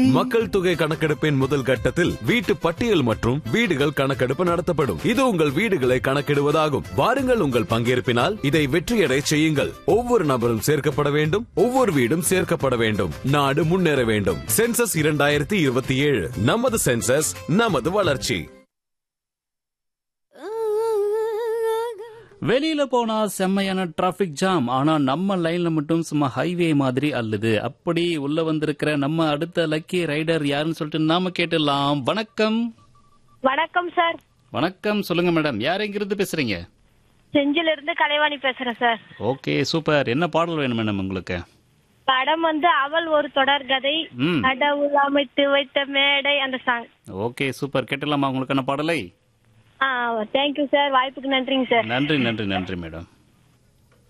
மக்கள் தொகை கணக்கெடுப்பின் முதல் கட்டத்தில் வீட்டு பட்டியல் மற்றும் வீடுகள் கணக்கெடுப்பு நடத்தப்படும் இது உங்கள் வீடுகளை கணக்கிடுவதாகும் வாருங்கள் உங்கள் பங்கேற்பினால் இதை வெற்றியடை செய்யுங்கள் ஒவ்வொரு நபரும் சேர்க்கப்பட வேண்டும் ஒவ்வொரு வீடும் சேர்க்கப்பட வேண்டும் நாடு முன்னேற வேண்டும் சென்சஸ் இரண்டாயிரத்தி இருபத்தி ஏழு நமது சென்சஸ் நமது வளர்ச்சி வெளியில போனா செம்மையான டிராபிக் ஜாம் ஆனா நம்ம லைன்ல மட்டும் சும்மா ஹைவே மாதிரி அல்லது அப்படி உள்ள வந்திருக்கிற நம்ம அடுத்த லக்கி ரைடர் யாருன்னு சொல்லிட்டு நாம கேட்டுடலாம் வணக்கம் வணக்கம் சார் வணக்கம் சொல்லுங்க மேடம் யார் எங்கிருந்து பேசுறீங்க செஞ்சில இருந்து கலைவாணி பேசுறேன் சார் ஓகே சூப்பர் என்ன பாடல் வேணும் மேடம் உங்களுக்கு படம் வந்து அவள் ஒரு தொடர்கதை ம் கடவுள் அமைத்து வைத்த மேடை அந்த சாங் ஓகே சூப்பர் கேட்டலாமா உங்களுக்கான பாடலை ஆ தேங்க்யூ சார் வாய்ப்புக்கு நன்றிங்க சார் நன்றி நன்றி நன்றி மேடம்